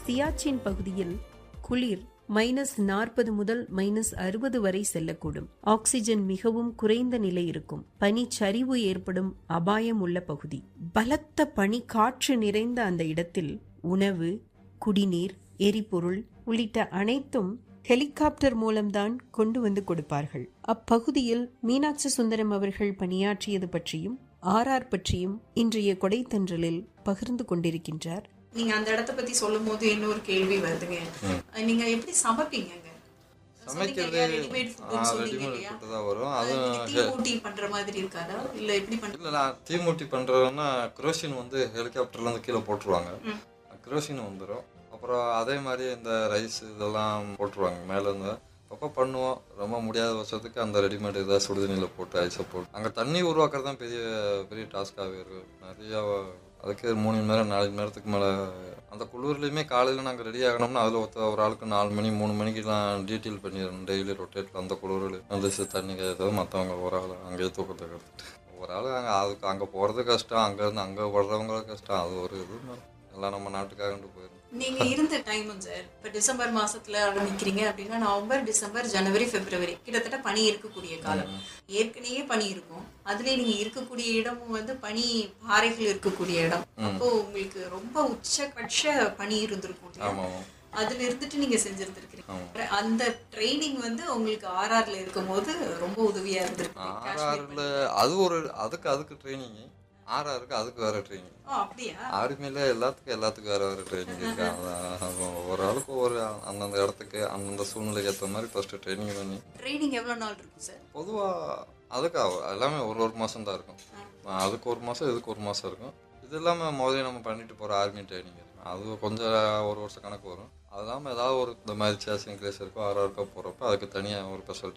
சியாச்சின் பகுதியில் குளிர் மைனஸ் நாற்பது முதல் மைனஸ் அறுபது வரை செல்லக்கூடும் ஆக்சிஜன் மிகவும் குறைந்த நிலை இருக்கும் பனிச்சரிவு ஏற்படும் அபாயம் உள்ள பகுதி பலத்த பனி காற்று நிறைந்த அந்த இடத்தில் உணவு குடிநீர் எரிபொருள் உள்ளிட்ட அனைத்தும் ஹெலிகாப்டர் மூலம்தான் கொண்டு வந்து கொடுப்பார்கள் அப்பகுதியில் மீனாட்சி சுந்தரம் அவர்கள் பணியாற்றியது பற்றியும் ஆர்ஆர் பற்றியும் இன்றைய கொடைத்தன்றலில் பகிர்ந்து கொண்டிருக்கின்றார் நீங்க அந்த இடத்த பத்தி சொல்லும் போது இன்னொரு கேள்வி வருதுங்க நீங்க எப்படி சமைப்பீங்கங்க சமைக்கிறது ரெடிமேட் ஆ, ஃபுட்னு சொன்னீங்க ரெடிமேட் இல்லையா ஃபுட்டு தான் வரும் அது அதுவும் நீங்க தீ மூட்டி பண்ற மாதிரி இருக்காதா இல்ல எப்படி பண்ற இல்லை நான் தீமூட்டி பண்ணுறதுன்னா குரோசின் வந்து ஹெலிகாப்டர்லேருந்து கீழே போட்டுருவாங்க குரோசின் வந்துடும் அப்புறம் அதே மாதிரி இந்த ரைஸ் இதெல்லாம் போட்டுருவாங்க மேலேருந்து அப்போ பண்ணுவோம் ரொம்ப முடியாத வருஷத்துக்கு அந்த ரெடிமேட் ஏதாவது சுடுதண்ணியில் போட்டு ஐஸை போட்டு அங்கே தண்ணி உருவாக்குறது தான் பெரிய பெரிய டாஸ்க்காகவே இருக்கும் நிறையா அதுக்கு மூணு மணி நேரம் நாலு மணி நேரத்துக்கு மேலே அந்த குளிர்லையுமே காலையில் நாங்கள் ரெடி ஆகணும்னா அதில் ஒருத்த ஒரு ஆளுக்கு நாலு மணி மூணு மணிக்கெலாம் டீட்டெயில் பண்ணிடணும் டெய்லி ரொட்டேட்டில் அந்த குளிரில் வந்து சி- தண்ணி ஏதாவது மற்றவங்க ஒரு ஆள் அங்கேயே தூக்கத்தை கற்றுட்டு ஒரு ஆள் அங்கே அதுக்கு அங்கே போகிறது கஷ்டம் அங்கேருந்து அங்கே வர்றவங்களும் கஷ்டம் அது ஒரு இது எல்லாம் நம்ம நாட்டுக்காக போயிடும் நீங்க இருந்த டைமும் சார் இப்ப டிசம்பர் மாசத்துல ஆரம்பிக்கிறீங்க அப்படின்னா நவம்பர் டிசம்பர் ஜனவரி பிப்ரவரி கிட்டத்தட்ட பனி இருக்கக்கூடிய காலம் ஏற்கனவே பனி இருக்கும் அதுலயே நீங்க இருக்கக்கூடிய இடமும் வந்து பனி பாறைகள் இருக்கக்கூடிய இடம் அப்போ உங்களுக்கு ரொம்ப உச்சபட்ச பனி இருந்திருக்கும் இல்லையா? ஆமாம் அதுல இருந்துட்டு நீங்க செஞ்சிருந்திருக்கீங்க அந்த ட்ரைனிங் வந்து உங்களுக்கு ஆர்ஆர்ல இருக்கும்போது ரொம்ப உதவியா இருந்திருக்கு ஆர்ஆரில் அது ஒரு அதுக்கு அதுக்கு ட்ரைனிங் ஆர்ஆருக்கு அதுக்கு வேறு ட்ரைனிங் ஓ அப்படியா ஆர்மியில் எல்லாத்துக்கும் எல்லாத்துக்கும் வேறு வேறு ட்ரைனிங் இருக்கு அதான் ஒரு ஆளுக்கு ஒரு அந்தந்த இடத்துக்கு அந்தந்த சூழ்நிலைக்கு ஏற்ற மாதிரி ஃபஸ்ட்டு ட்ரைனிங் பண்ணி ட்ரைனிங் எவ்வளவு நாள் இருக்கும் சார் பொதுவாக அதுக்கு அவ- எல்லாமே ஒரு ஒரு மாதம் தான் இருக்கும் அதுக்கு ஒரு மாதம் இதுக்கு ஒரு மாதம் இருக்கும் இது இல்லாமல் முதல்ல நம்ம பண்ணிட்டு போகிற ஆர்மி ட்ரைனிங் இருக்கும் அது கொஞ்சம் ஒரு வருஷம் கணக்கு வரும் அது இல்லாமல் ஏதாவது ஒரு இந்த மாதிரி சேசிங் கிரேஸ் இருக்கோ ஆறாருக்கோ போகிறப்ப அதுக்கு தனியாக ஒரு ஸ்பெஷல்